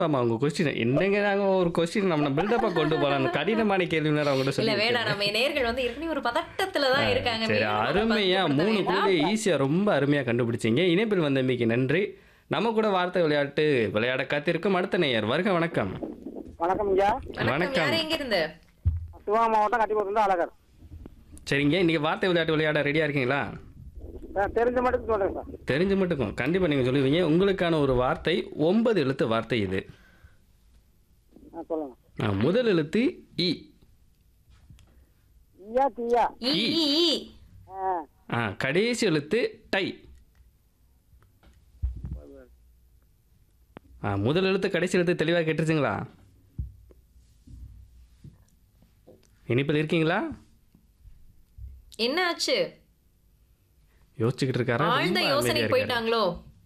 ஆமா உங்க கொஸ்டின் என்னங்க நாங்க ஒரு கொஸ்டின் நம்ம பில்டப்பா கொண்டு போலாம் கடினமான கேள்வி நேரம் அவங்க இல்ல சொல்லி வேணாம் நம்ம நேர்கள் வந்து ஏற்கனவே ஒரு பதட்டத்துல தான் இருக்காங்க சரி மேலும் நம்ம அருமையா பதட்டப்படுத்த மூணு வேண்டாம். குழுவே ஈஸியா ரொம்ப அருமையா கண்டுபிடிச்சீங்க இணைப்பில் வந்தமைக்கு நன்றி நம்ம கூட வார்த்தை விளையாட்டு விளையாட காத்திருக்கும் அடுத்த நேயர் வருக வணக்கம் வணக்கம் ஐயா வணக்கம் வணக்கம். யாரு எங்க இருந்து சிவகங்கை மாவட்டம் கட்டிப்பூர்லேருந்து அழகர் சரிங்க இன்னைக்கு வார்த்தை விளையாட்டு விளையாட ரெடியா இருக்கீங்களா சார் தெரிஞ்ச மட்டும் சொல்றேன் சார் தெரிஞ்சு மட்டுக்கும் கண்டிப்பா நீங்க சொல்லுவீங்க உங்களுக்கான ஒரு வார்த்தை ஒன்பது எழுத்து வார்த்தை இது ஆ சொல்லுங்க ஆ, முதல் எழுத்து இ ஈயா தீயா ஈ, ஈ. ஈ, ஈ. ஆ ஆ கடைசி எழுத்து டை ஆ முதல் எழுத்து கடைசி எழுத்து தெளிவாக கேட்டுருச்சுங்களா இனிப்பில் இருக்கீங்களா என்ன ஆச்சு யோசிச்சுக்கிட்டு இருக்காரா ரொம்ப ஆழ்ந்த அமைதியா யோசனை இருக்காரு. போயிட்டாங்களோ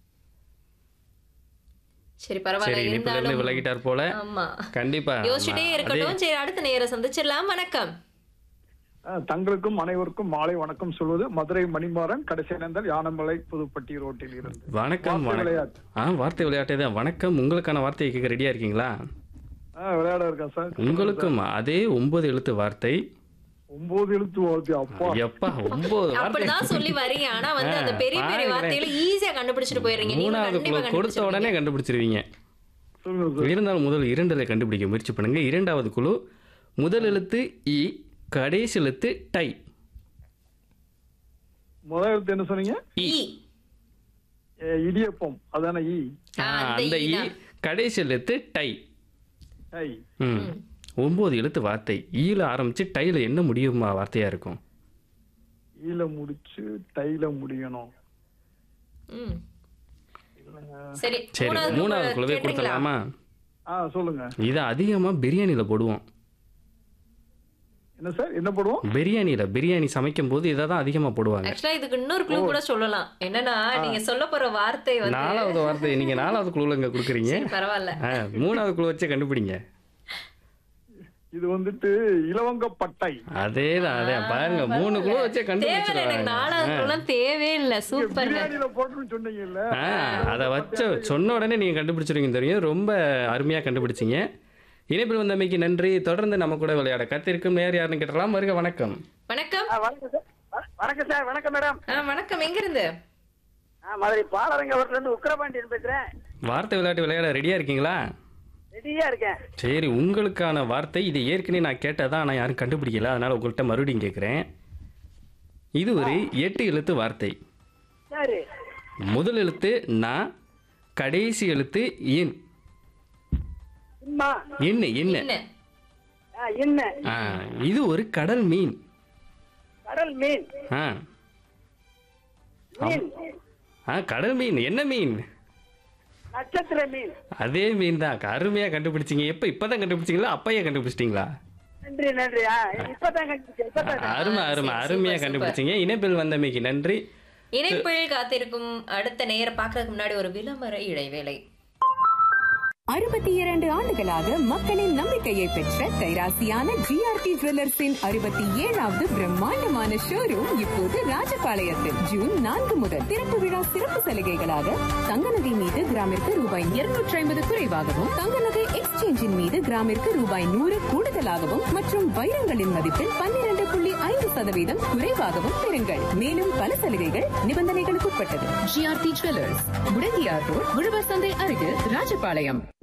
சரி சரி பரவாயில்ல இனிப்புல இருந்து இருந்தாலும் விலகிட்டார் போல ஆமா கண்டிப்பா யோசிச்சுட்டே ஆமா. இருக்கட்டும் சரி அடுத்த நேரம் சந்திச்சிடலாம் வணக்கம் அஹ் தங்களுக்கும் அனைவருக்கும் மாலை வணக்கம் சொல்வது மதுரை மணிமாறன் கடைசி நேர்ந்தால் யானமலை புதுப்பட்டி ரோட்டில் இருந்து அதே வணக்கம் வார்த்தை வணக்கம் விளையாட்டு. ஆ வார்த்தை விளையாட்டே தான் வணக்கம் உங்களுக்கான வார்த்தையை கேட்க ரெடியா இருக்கீங்களா அஹ் விளையாட இருக்கேன் சார் உங்களுக்கும் அதே ஒன்பது எழுத்து வார்த்தை ஒன்பது எழுத்து வார்த்தை அப்பா எப்பா ஒன்பது வார்த்தை அப்படிதான் சொல்லி வரீங்க ஆனா வந்து அந்த பெரிய பெரிய பாருங்களேன். வார்த்தையில ஈஸியா கண்டுபிடிச்சிட்டு போயிடுறீங்க நீங்க மூணாவது கண்டிப்பா குழு கொடுத்த கண்டுபிடிச்சிருவீங்க. உடனே கண்டுபிடிச்சிருவீங்க சொல்லுங்க சார் இருந்தாலும் முதல் இரண்டில் கண்டுபிடிக்க முயற்சி பண்ணுங்க இரண்டாவது குழு முதல் எழுத்து இ கடைசி எழுத்து டை முதல் எழுத்து என்ன சொன்னீங்க இ ஈ. அஹ் இடியப்பம் அதான ஈ ஆ, ஆ, அந்த அந்த ஈ இ தான். கடைசி எழுத்து டை ஐ ம் ஒன்பது எழுத்து வார்த்தை ஈல ஆரம்பிச்சு டைல என்ன முடியுமா வார்த்தையா இருக்கும் ஈல முடிச்சு டைல முடியணும் ம். சரி சரி மூணாவது மூணாவது குழு குழுவே கேட்டீங்களா? கொடுத்துடலாமா ஆ சொல்லுங்க இதை அதிகமா பிரியாணியில போடுவோம் என்ன சார் என்ன போடுவோம் பிரியாணியில பிரியாணி சமைக்கும் போது இதை தான் அதிகமா போடுவாங்க ஆக்சுவலா இதுக்கு இன்னொரு குழு கூட சொல்லலாம் என்னன்னா நீங்க சொல்ல போற வார்த்தை வந்து நாலாவது வார்த்தை நீங்க நாலாவது குழுல இங்க கொடுக்குறீங்க சரி, பரவாயில்ல ஆ, மூணாவது குழு வச்சு கண்டுபிடிங்க இது வந்துட்டு இலவங்கப்பட்டை அதேதான் அதே பாருங்க மூணு குழு வச்சே தேவையில்ல எனக்கு நாலாவது கண்டுபிடிச்சிருவாங்க குழுலாம் தேவையில்லை சூப்பர் பிரியாணியில போட்டுன்னு சொன்னீங்கல்ல ஆ அதை வச்ச சொன்ன உடனே நீங்க கண்டுபிடிச்சிருவீங்க தெரியும் ரொம்ப அருமையா கண்டுபிடிச்சீங்க இணைப்பில் வந்தமைக்கு நன்றி தொடர்ந்து நம்ம கூட விளையாட கத்திருக்கும் நேர் யாருன்னு கேட்டலாம் வருக வணக்கம் வணக்கம் ஆ, வணக்கம் சார் வ- வணக்கம் சார் வணக்கம் மேடம் ஆ வணக்கம் எங்க இருந்து ஆ மதுரை பாலரங்கவட்டிலேருந்து உக்கிரபாண்டியன் பேசுறேன் வார்த்தை விளையாட்டு விளையாட ரெடியா இருக்கீங்களா ரெடியா இருக்கேன் சரி உங்களுக்கான வார்த்தை இது ஏற்கனவே நான் கேட்டதான் ஆனால் யாரும் கண்டுபிடிக்கல அதனால உங்கள்கிட்ட மறுபடியும் கேட்குறேன் இது ஒரு எட்டு எழுத்து வார்த்தை சரி முதல் எழுத்து நா கடைசி எழுத்து இன் இம்மா என்ன என்ன என்ன ஆ என்ன ஆ இது ஒரு கடல் மீன் கடல் மீன் ஆ மீன் ஆ கடல் மீன் என்ன மீன் நட்சத்திர மீன் அதே மீன் தான் அருமையாக கண்டுபிடிச்சிங்க எப்போ இப்போ தான் கண்டுபிடிச்சிங்களா அப்பையே கண்டுபிடிச்சிட்டிங்களா நன்றி நன்றி ஆ இப்பதான் கண்டுபிடிச்சேன் இப்பதான் அருமை அருமை சரி, அருமையாக சூப்பர், கண்டுபிடிச்சிங்க இணைப்பில் வந்தமைக்கு நன்றி இணைப்பில் காத்திருக்கும் அடுத்த நேரம் பார்க்கறதுக்கு முன்னாடி ஒரு விளம்பர இடைவேளை அறுபத்தி இரண்டு ஆண்டுகளாக மக்களின் நம்பிக்கையை பெற்ற கைராசியான ஜிஆர்டி ஜுவல்லர்ஸின் அறுபத்தி ஏழாவது பிரம்மாண்டமான ஷோரூம் இப்போது ராஜபாளையத்தில் ஜூன் நான்கு முதல் திறப்பு விழா சிறப்பு சலுகைகளாக தங்க நகை மீது கிராமிற்கு ரூபாய் இருநூற்றி ஐம்பது குறைவாகவும் தங்க நகை எக்ஸ்சேஞ்சின் மீது கிராமிற்கு ரூபாய் நூறு கூடுதலாகவும் மற்றும் வைரங்களின் மதிப்பில் பன்னிரண்டு புள்ளி ஐந்து சதவீதம் குறைவாகவும் பெறுங்கள் மேலும் பல சலுகைகள் நிபந்தனைகளுக்கு உட்பட்டது ஜிஆர்டி ஜுவல்லர்ஸ் முடங்கியார் ரோட் உழவர் சந்தை அருகில் ராஜபாளையம்